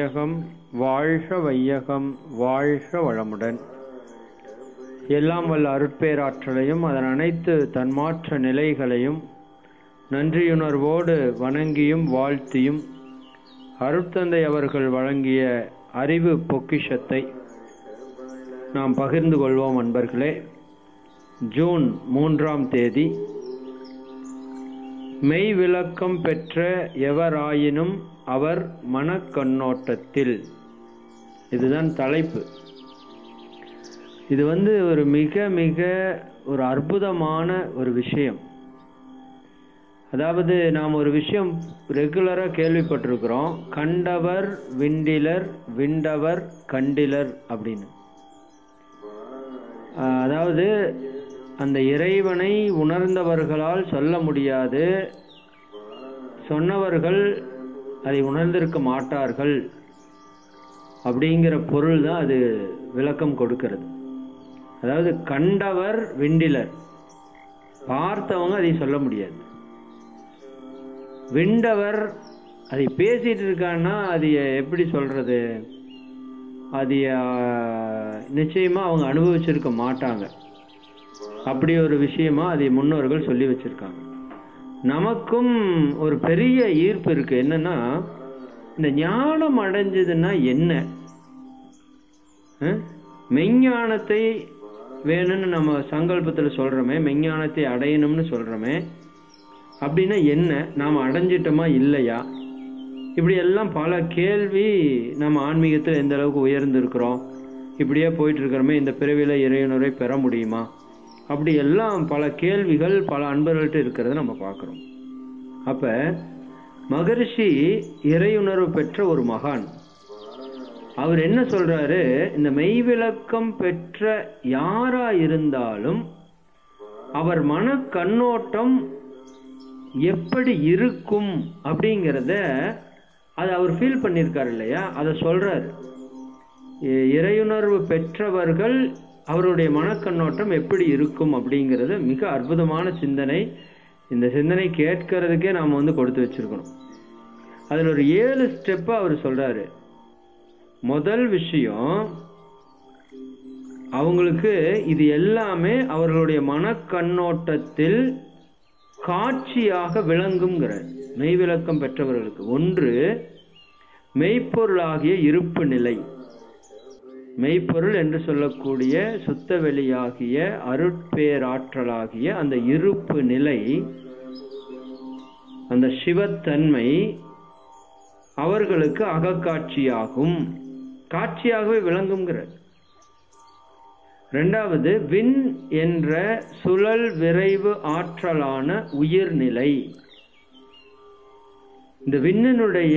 வையகம் வாழ்க வையகம் வாழ்க வளமுடன் எல்லாம் வல்ல அருட்பேராற்றலையும் அதன் அனைத்து தன்மாற்ற நிலைகளையும் நன்றியுணர்வோடு வணங்கியும் வாழ்த்தியும் அருட்தந்தை அவர்கள் வழங்கிய அறிவு பொக்கிஷத்தை நாம் பகிர்ந்து கொள்வோம் அன்பர்களே ஜூன் மூன்றாம் தேதி மெய் விளக்கம் பெற்ற எவராயினும் அவர் மனக்கண்ணோட்டத்தில் இதுதான் தலைப்பு இது வந்து ஒரு மிக மிக ஒரு அற்புதமான ஒரு விஷயம் அதாவது நாம் ஒரு விஷயம் ரெகுலராக கேள்விப்பட்டிருக்கிறோம் கண்டவர் விண்டிலர் விண்டவர் கண்டிலர் அப்படின்னு ஆஹ் அதாவது அந்த இறைவனை உணர்ந்தவர்களால் சொல்ல முடியாது சொன்னவர்கள் அதை உணர்ந்திருக்க மாட்டார்கள் அப்படிங்கிற பொருள் தான் அது விளக்கம் கொடுக்கிறது அதாவது கண்டவர் விண்டிலர் பார்த்தவங்க அதை சொல்ல முடியாது விண்டவர் அதை பேசிட்டு இருக்கான்னா அது எப்படி சொல்றது அது ஆஹ், நிச்சயமா அவங்க அனுபவிச்சிருக்க மாட்டாங்க அப்படி ஒரு விஷயமா அதை முன்னோர்கள் சொல்லி வச்சிருக்காங்க நமக்கும் ஒரு பெரிய ஈர்ப்பு இருக்கு என்னன்னா இந்த ஞானம் அடைஞ்சதுன்னா என்ன அஹ்? மெஞ்ஞானத்தை வேணும்னு நம்ம சங்கல்பத்துல சொல்றோமே மெஞ்ஞானத்தை அடையணும்னு சொல்றோமே அப்படின்னா என்ன நாம் அடைஞ்சிட்டோமா இல்லையா இப்படி எல்லாம் பல கேள்வி நம்ம ஆன்மீகத்தில் எந்த அளவுக்கு உயர்ந்திருக்கிறோம் இப்படியே போயிட்டு இருக்கிறோமே இந்த பிறவில இறையுணரை பெற முடியுமா அப்படி எல்லாம் பல கேள்விகள் பல அன்பர்கள்ட்ட இருக்கிறத நம்ம பார்க்கிறோம் அப்ப மகரிஷி இறையுணர்வு பெற்ற ஒரு மகான் அவர் என்ன சொல்றாரு இந்த மெய்விளக்கம் பெற்ற யாரா இருந்தாலும் அவர் மன கண்ணோட்டம் எப்படி இருக்கும் அப்படிங்கிறத அதை அவர் ஃபீல் பண்ணியிருக்காரு இல்லையா அதை சொல்றாரு இ- இறையுணர்வு பெற்றவர்கள் அவருடைய மனக்கண்ணோட்டம் எப்படி இருக்கும் அப்படிங்கிறது மிக அற்புதமான சிந்தனை இந்த சிந்தனை கேட்கறதுக்கே நாம் வந்து கொடுத்து வச்சிருக்கணும் அதில் ஒரு ஏழு ஸ்டெப்பை அவர் சொல்றாரு முதல் விஷயம் அவங்களுக்கு இது எல்லாமே அவர்களுடைய மனக்கண்ணோட்டத்தில் காட்சியாக விளங்குங்கிறார் மெய்விளக்கம் பெற்றவர்களுக்கு ஒன்று மெய்ப்பொருளாகிய இருப்பு நிலை மெய்ப்பொருள் என்று சொல்லக்கூடிய சுத்த வெளியாகிய அருட்பேராற்றலாகிய அந்த இருப்பு நிலை அந்த சிவத்தன்மை அவர்களுக்கு அகக்காட்சியாகும் காட்சியாகவே விளங்குங்கிறார் இரண்டாவது விண் என்ற சுழல் விரைவு ஆற்றலான உயிர்நிலை இந்த விண்ணினுடைய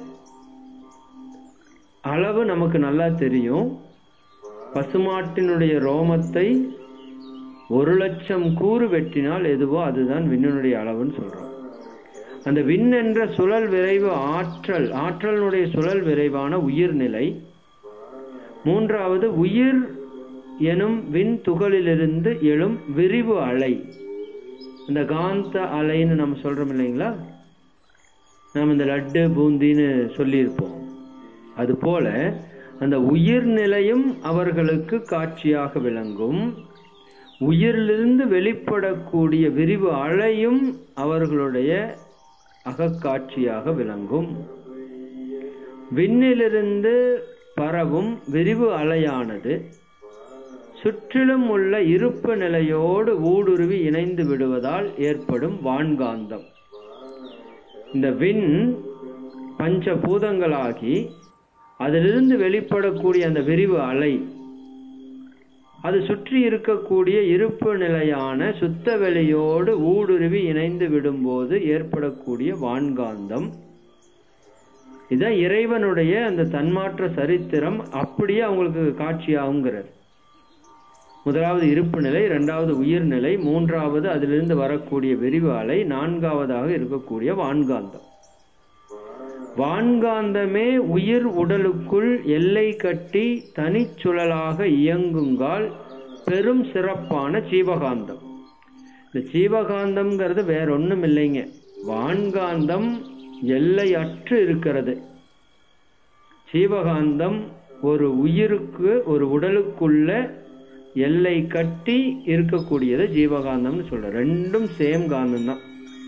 அளவு நமக்கு நல்லா தெரியும் பசுமாட்டினுடைய ரோமத்தை ஒரு லட்சம் கூறு வெட்டினால் எதுவோ அதுதான் விண்ணினுடைய அளவுன்னு சொல்றோம் அந்த விண் என்ற சுழல் விரைவு ஆற்றல் ஆற்றலினுடைய சுழல் விரைவான உயிர்நிலை மூன்றாவது உயிர் எனும் விண் துகளிலிருந்து எழும் விரிவு அலை இந்த காந்த அலைன்னு நம்ம சொல்றோம் இல்லைங்களா நாம் இந்த லட்டு பூந்தின்னு சொல்லியிருப்போம் அதுபோல அந்த உயிர்நிலையும் அவர்களுக்கு காட்சியாக விளங்கும் உயிரிலிருந்து வெளிப்படக்கூடிய விரிவு அலையும் அவர்களுடைய அகக்காட்சியாக விளங்கும் விண்ணிலிருந்து பரவும் விரிவு அலையானது சுற்றிலும் உள்ள இருப்பு நிலையோடு ஊடுருவி இணைந்து விடுவதால் ஏற்படும் வான்காந்தம் இந்த விண் பஞ்சபூதங்களாகி அதிலிருந்து வெளிப்படக்கூடிய அந்த விரிவு அலை அது சுற்றி இருக்கக்கூடிய இருப்பு நிலையான சுத்த வெளியோடு ஊடுருவி இணைந்து விடும்போது ஏற்படக்கூடிய வான்காந்தம் இதான் இறைவனுடைய அந்த தன்மாற்ற சரித்திரம் அப்படியே அவங்களுக்கு காட்சியாகுங்கிறார் முதலாவது இருப்பு நிலை இரண்டாவது உயிர்நிலை மூன்றாவது அதிலிருந்து வரக்கூடிய விரிவு அலை நான்காவதாக இருக்கக்கூடிய வான்காந்தம் வான்காந்தமே உயிர் உடலுக்குள் எல்லை கட்டி தனிச்சுழலாக இயங்குங்கால் பெரும் சிறப்பான ஜீவகாந்தம் இந்த ஜீவகாந்தம்ங்கிறது வேற ஒண்ணும் இல்லைங்க வான்காந்தம் எல்லையற்று இருக்கிறது ஜீவகாந்தம் ஒரு உயிருக்கு ஒரு உடலுக்குள்ள எல்லை கட்டி இருக்கக்கூடியது ஜீவகாந்தம்னு சொல்ற ரெண்டும் சேம் காந்தம் தான்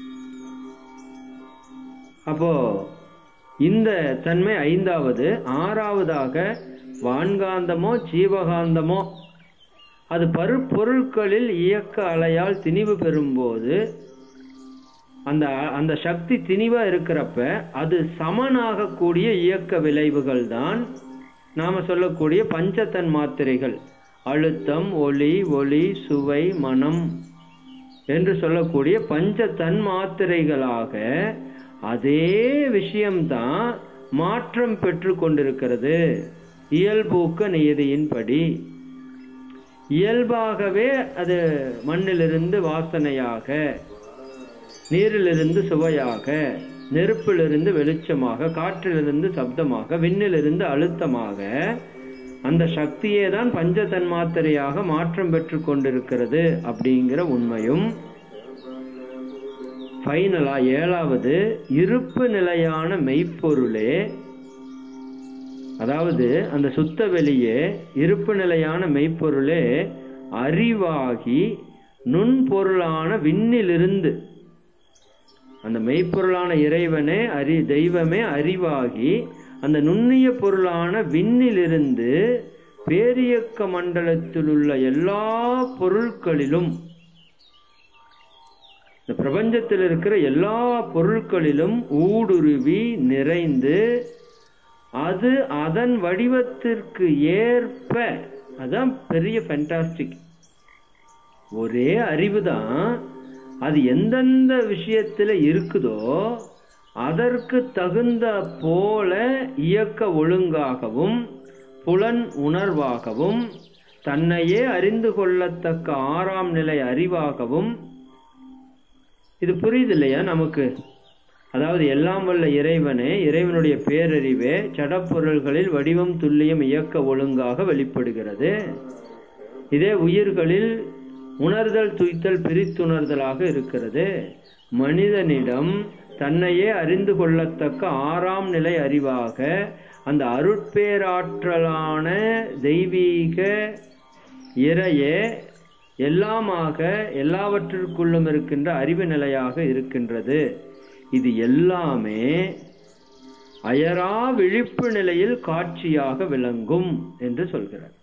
அப்போ இந்த தன்மை ஐந்தாவது ஆறாவதாக வான்காந்தமோ ஜீவகாந்தமோ அது பருப்பொருட்களில் இயக்க அலையால் திணிவு பெறும்போது அந்த அந்த சக்தி திணிவா இருக்கிறப்ப அது சமனாகக்கூடிய இயக்க விளைவுகள் தான் நாம சொல்லக்கூடிய பஞ்சத்தன் மாத்திரைகள் அழுத்தம் ஒளி ஒளி சுவை மனம் என்று சொல்லக்கூடிய பஞ்ச தன் மாத்திரைகளாக அதே விஷயம்தான் மாற்றம் பெற்று கொண்டிருக்கிறது இயல்பூக்க நியதியின்படி இயல்பாகவே அது மண்ணிலிருந்து வாசனையாக நீரிலிருந்து சுவையாக நெருப்பிலிருந்து வெளிச்சமாக காற்றிலிருந்து சப்தமாக விண்ணிலிருந்து அழுத்தமாக அந்த சக்தியே தான் பஞ்ச தன்மாத்திரையாக மாற்றம் பெற்று கொண்டிருக்கிறது அப்படிங்கிற உண்மையும் ஃபைனலா ஏழாவது இருப்பு நிலையான மெய்ப்பொருளே அதாவது அந்த சுத்த வெளியே இருப்பு நிலையான மெய்ப்பொருளே அறிவாகி நுண்பொருளான விண்ணிலிருந்து அந்த மெய்ப்பொருளான இறைவனே அறி தெய்வமே அறிவாகி அந்த நுண்ணிய பொருளான விண்ணிலிருந்து பேரியக்க மண்டலத்தில் உள்ள எல்லா பொருட்களிலும் இந்த பிரபஞ்சத்தில் இருக்கிற எல்லா பொருட்களிலும் ஊடுருவி நிறைந்து அது அதன் வடிவத்திற்கு ஏற்ப அதான் பெரிய ஃபென்டாஸ்டிக் ஒரே அறிவு தான் அது எந்தெந்த விஷயத்துல இருக்குதோ அதற்கு தகுந்த போல இயக்க ஒழுங்காகவும் புலன் உணர்வாகவும் தன்னையே அறிந்து கொள்ளத்தக்க ஆறாம் நிலை அறிவாகவும் இது புரியுது இல்லையா நமக்கு அதாவது எல்லாம் வல்ல இறைவனே இறைவனுடைய பேரறிவே சடப்பொருள்களில் வடிவம் துல்லியம் இயக்க ஒழுங்காக வெளிப்படுகிறது இதே உயிர்களில் உணர்தல் துய்த்தல் பிரித்துணர்தலாக இருக்கிறது மனிதனிடம் தன்னையே அறிந்து கொள்ளத்தக்க ஆறாம் நிலை அறிவாக அந்த அருட்பேராற்றலான தெய்வீக இறையே எல்லாமாக எல்லாவற்றிற்குள்ளும் இருக்கின்ற அறிவு நிலையாக இருக்கின்றது இது எல்லாமே அயரா விழிப்பு நிலையில் காட்சியாக விளங்கும் என்று சொல்கிறார்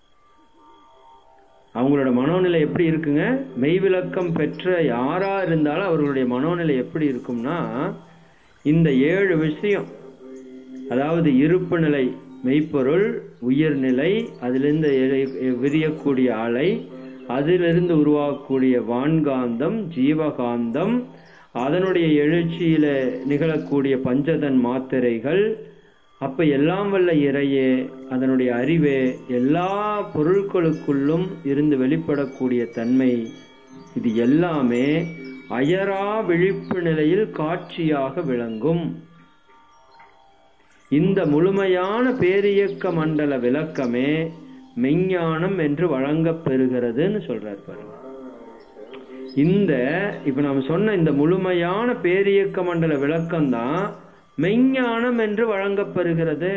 அவங்களோட மனோநிலை எப்படி இருக்குங்க மெய்விளக்கம் பெற்ற யாரா இருந்தாலும் அவர்களுடைய மனோநிலை எப்படி இருக்கும்னா இந்த ஏழு விஷயம் அதாவது இருப்பு நிலை மெய்ப்பொருள் உயிர்நிலை அதிலிருந்து எழ- விரியக்கூடிய அலை அதிலிருந்து உருவாகக்கூடிய வான்காந்தம் ஜீவகாந்தம் அதனுடைய எழுச்சியில நிகழக்கூடிய பஞ்சதன் மாத்திரைகள் அப்ப எல்லாம் வல்ல இறையே அதனுடைய அறிவே எல்லா பொருட்களுக்குள்ளும் இருந்து வெளிப்படக்கூடிய தன்மை இது எல்லாமே அயரா விழிப்பு நிலையில் காட்சியாக விளங்கும் இந்த முழுமையான பேரியக்க மண்டல விளக்கமே மெஞ்ஞானம் என்று வழங்கப் பெறுகிறதுன்னு சொல்றார் பாருங்க இந்த இப்ப நாம சொன்ன இந்த முழுமையான பேரியக்க மண்டல விளக்கம் தான் மெஞ்ஞானம் என்று வழங்கப்பெறுகிறது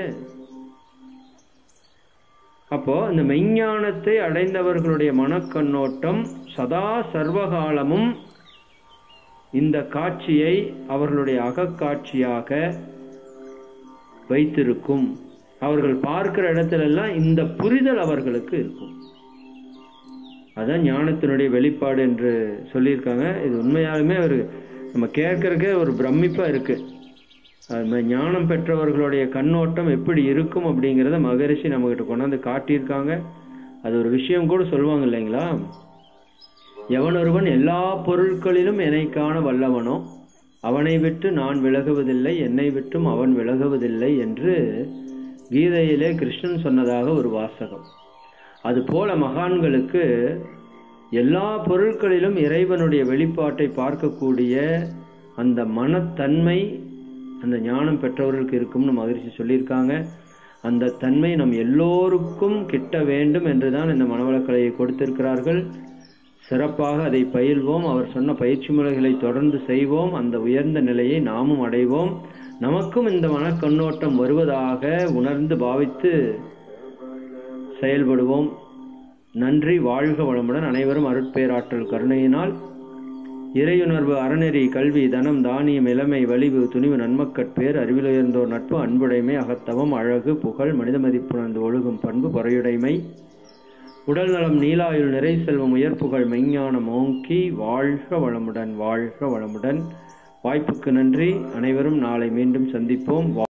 அப்போ இந்த மெஞ்ஞானத்தை அடைந்தவர்களுடைய மனக்கண்ணோட்டம் சதா சர்வகாலமும் இந்த காட்சியை அவர்களுடைய அகக்காட்சியாக வைத்திருக்கும் அவர்கள் பார்க்கிற இடத்துல எல்லாம் இந்த புரிதல் அவர்களுக்கு இருக்கும் அதான் ஞானத்தினுடைய வெளிப்பாடு என்று சொல்லியிருக்காங்க இது உண்மையாலுமே ஒரு நம்ம கேட்கறதுக்கே ஒரு பிரமிப்பா இருக்கு அது மாதிரி ஞானம் பெற்றவர்களுடைய கண்ணோட்டம் எப்படி இருக்கும் அப்படிங்கிறத மகரிஷி நம்ம கிட்ட கொண்டாந்து காட்டியிருக்காங்க அது ஒரு விஷயம் கூட சொல்லுவாங்க இல்லைங்களா எவனொருவன் எல்லா பொருட்களிலும் என்னை காண வல்லவனோ அவனை விட்டு நான் விலகுவதில்லை என்னை விட்டும் அவன் விலகுவதில்லை என்று கீதையிலே கிருஷ்ணன் சொன்னதாக ஒரு வாசகம் அதுபோல மகான்களுக்கு எல்லா பொருட்களிலும் இறைவனுடைய வெளிப்பாட்டை பார்க்கக்கூடிய அந்த மனத்தன்மை அந்த ஞானம் பெற்றவர்களுக்கு இருக்கும்னு மகிழ்ச்சி சொல்லியிருக்காங்க அந்த தன்மை நம் எல்லோருக்கும் கிட்ட வேண்டும் என்றுதான் இந்த மனவளக்கலையை கொடுத்திருக்கிறார்கள் சிறப்பாக அதை பயில்வோம் அவர் சொன்ன பயிற்சி முறைகளை தொடர்ந்து செய்வோம் அந்த உயர்ந்த நிலையை நாமும் அடைவோம் நமக்கும் இந்த மனக்கண்ணோட்டம் வருவதாக உணர்ந்து பாவித்து செயல்படுவோம் நன்றி வாழ்க வளமுடன் அனைவரும் அருட்பேராற்றல் கருணையினால் இறையுணர்வு அறநெறி கல்வி தனம் தானியம் இளமை வலிவு துணிவு நன்மக்கட்பேர் அறிவிலுயர்ந்தோர் நட்பு அன்புடைமை அகத்தவம் அழகு புகழ் மனித மதிப்புணர்ந்து ஒழுகும் பண்பு பொறையுடைமை உடல் நலம் நீலாயுள் நிறை செல்வம் உயர்ப்புகள் மெஞ்ஞானம் ஓங்கி வாழ்க வளமுடன் வாழ்க வளமுடன் வாய்ப்புக்கு நன்றி அனைவரும் நாளை மீண்டும் சந்திப்போம்